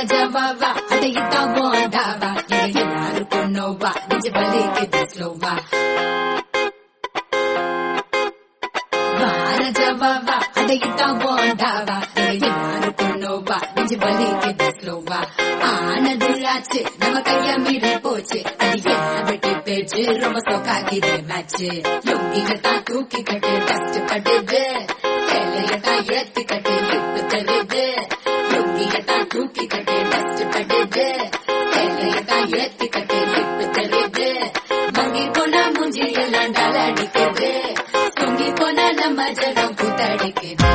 ராஜாவா அடையிட்டா போண்டாவா எங்க எல்லாருக்கும் நோவா நெஞ்சு வலிக்குது ஸ்லோவா ராஜாவா அடையிட்டா போண்டாவா எங்க எல்லாருக்கும் நோவா நெஞ்சு வலிக்குது ஸ்லோவா ஆனது ஆச்சு நம்ம கைய மீறி போச்சு அடிக்க வெட்டி பேச்சு ரொம்ப சோக்காக்கிது மேட்ச் லுங்கிக்கிட்டா தூக்கி கட்டு டஸ்ட் கட்டுது சேலையட்டா ஏத்தி கட்டு ஹிப்பு தருது லுங்கிக்கிட்டா தூக்கி கட்டு டஸ்ட் கட்டுது சேலையட்டா ஏத்தி கட்டு ஹிப்பு தருது மங்கி போனா மூஞ்சி எல்லாம் டல அடிக்குது சொங்கி போனா நம்ம ஜனம் கூத்தடிக்குது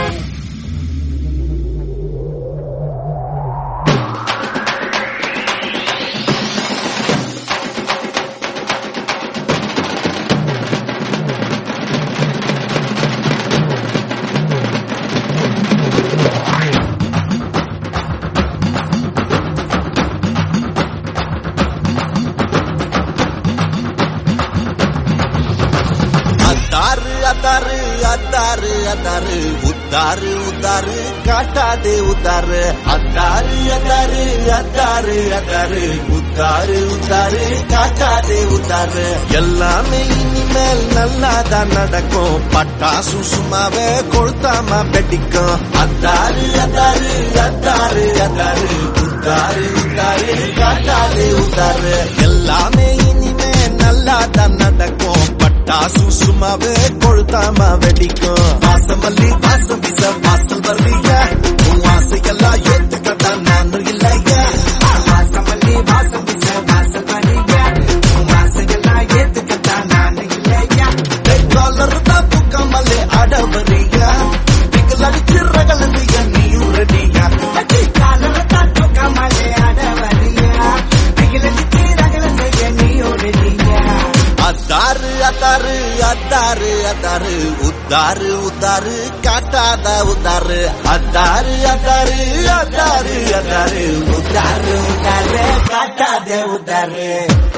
அத்தாரு அத்தாரு அத்தாரு அத்தாரு உத்தாரு உத்தாரு காட்டாதே உத்தாரு அத்தாரு அத்தாரு அத்தாரு அத்தாரு உத்தாரு உத்தாரு காட்டாதே உத்தாரு எல்லாமே இனிமேல் நல்லாதான் நடக்கும் பட்டாசு சும்மாவே கொளுத்தாம வெடிக்கும் அத்தாரு அத்தாரு அத்தாரு அத்தாரு உத்தாரு உத்தாரு காட்டாதே உத்தாரு எல்லாமே இனிமே நல்லாதான் நடக்கும் பட்டாசு சும்மாவே கொளுத்தாம வெடிக்கும் வாசமல்லி வாசம் வீச வாசல் வரலையா உன் ஆசையெல்லாம் ஏத்துக்கத்தான் நானும் இல்லையா வாசமல்லி வாசம் வீச வாசல் வரலையா உன் ஆசையெல்லாம் ஏத்துக்கத்தான் நானும் இல்லையா டாலர் தான் புக்கமல்லே அடவரியா நீங்கள் அடிச்சு ரகல செய்ய நீயும் ரெடியா காலர் தான் புக்கமல்லே அடவரியா நீங்கள் அடிச்சு ரகல செய்ய நீயும் ரெடியா அத்தாரு அத்தாரு அத்தாரு அத்தாரு உத்தாரு உத்தாரு காட்டாத உத்தாரு அத்தாரு அத்தாரு அத்தாரு அத்தாரு உத்தாரு உத்தாரு காட்டாத உத்தாரு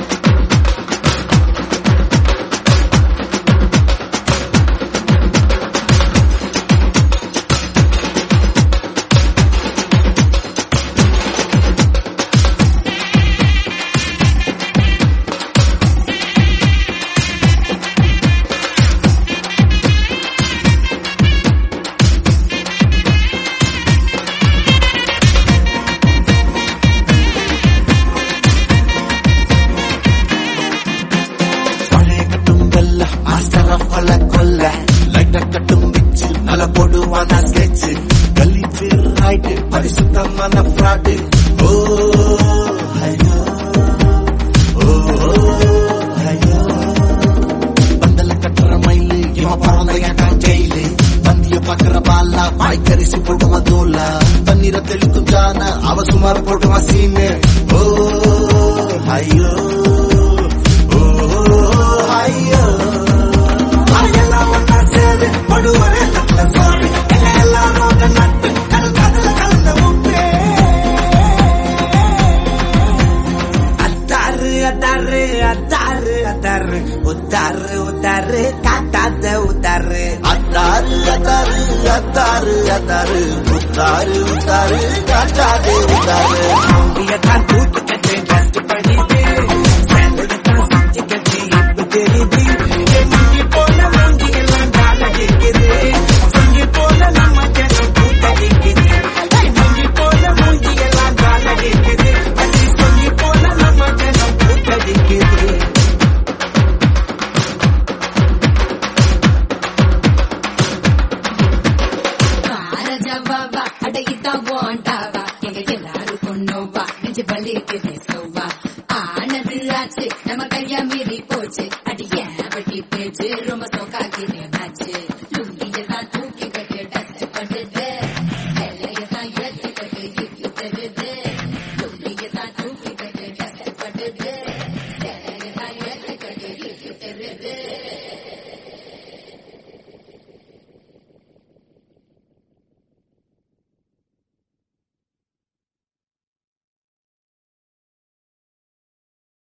பழைய கட்டும் வெல்ல மாஸ்டர பல கொல்ல லைட்ட கட்டும் பிச்சு நல போடுவான ஸ்கெட்ச் கல்லி பேர் ரைட்டு பரிசுத்தமான ஃப்ராடு ஓ ஐயோ ஓ ஐயோ பந்தல கட்டுற மயிலு இவன் பிறந்த ஏட்டான் ஜெயிலு பந்திய பாக்குற பாலா வாய்க்கரிசி போட்டுவான் தோலா தண்ணீரை தெளிக்கும் ஜான அவ சுமார் போட்டுவான் சீனு ஓ ஐயோ ஓ ஐயோ எல்லாம் ஒன்னா சேரு படுவரே நல்ல சோறு எல்லாம் ரோட நட்டு கல் கதல கலந்த உப்பே அத்தாரு அத்தாரு அத்தாரு அத்தாரு உத்தாரு உத்தாரு காட்டாத உத்தாரு அத்தாரு அத்தாரு அத்தாரு அத்தாரு உத்தாரு உத்தாரு காட்டாதே உத்தாரு தான் தூக்கி கட்டேன்